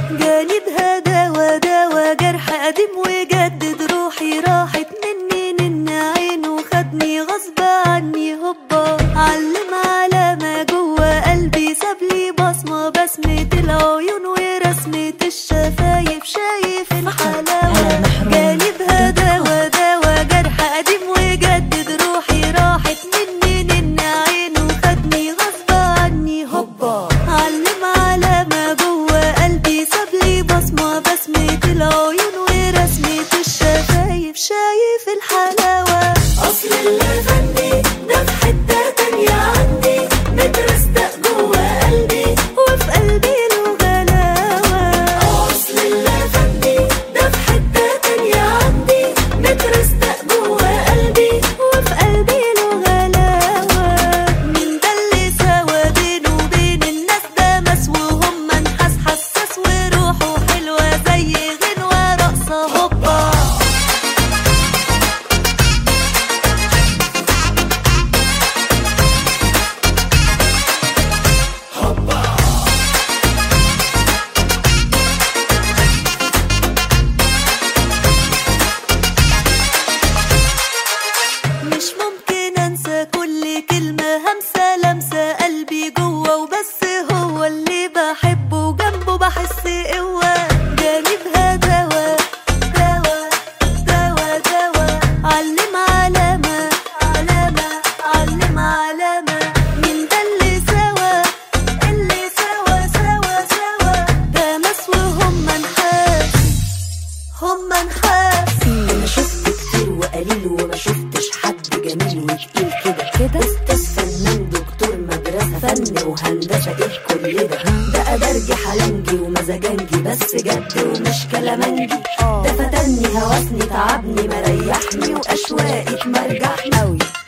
جانبها دوا دوا جرح قديم وجدد روحي راحت مني نن عينه خدني غصب عني هوبا علم على ما جوه قلبي سابلي بصمة بسمة العيون ورسمة الشفايف شايف الحلاوة جانبها دوا دوا جرح قديم وجدد روحي راحت مني نن عينه خدني غصب عني هوبا علم على ما جوه قلبي سابلي بصمة بسمة العيون ورسمة الشفايف شايف الحلاوة أصل اللافندي ده في حتة تانية عندي مترستق جوه قلبي وفي قلبي له غلاوة أصل اللافندي ده في حتة تانية عندي مترستق جوه قلبي وفي قلبي له غلاوة من ده اللي سوا بينه وبين الناس ده مسوهم منحس حساس وروحه حلوة زي غنوة رقصة هوبا مش ممكن انسى كل كلمة همسة لمسة قلبي جوه وبس هو اللي بحبه جنبه بحس قوة جانبها دوا دوا دوا دوا علم علامة علامة علم علامة من ده اللي سوا اللي سوا سوا سوا ده مسوهم منحاس هم منحاس انا شفت كتير وقليل وما شفتش حد جميل وتقيل كده كده استاذ فنان دكتور مدرسه فن وهندسه ايه كل ده بقى درجي حلنجي ومزاجنجي بس جد ومش كلامنجي ده فتني هوسني تعبني مريحني واشواقك مرجحني قوي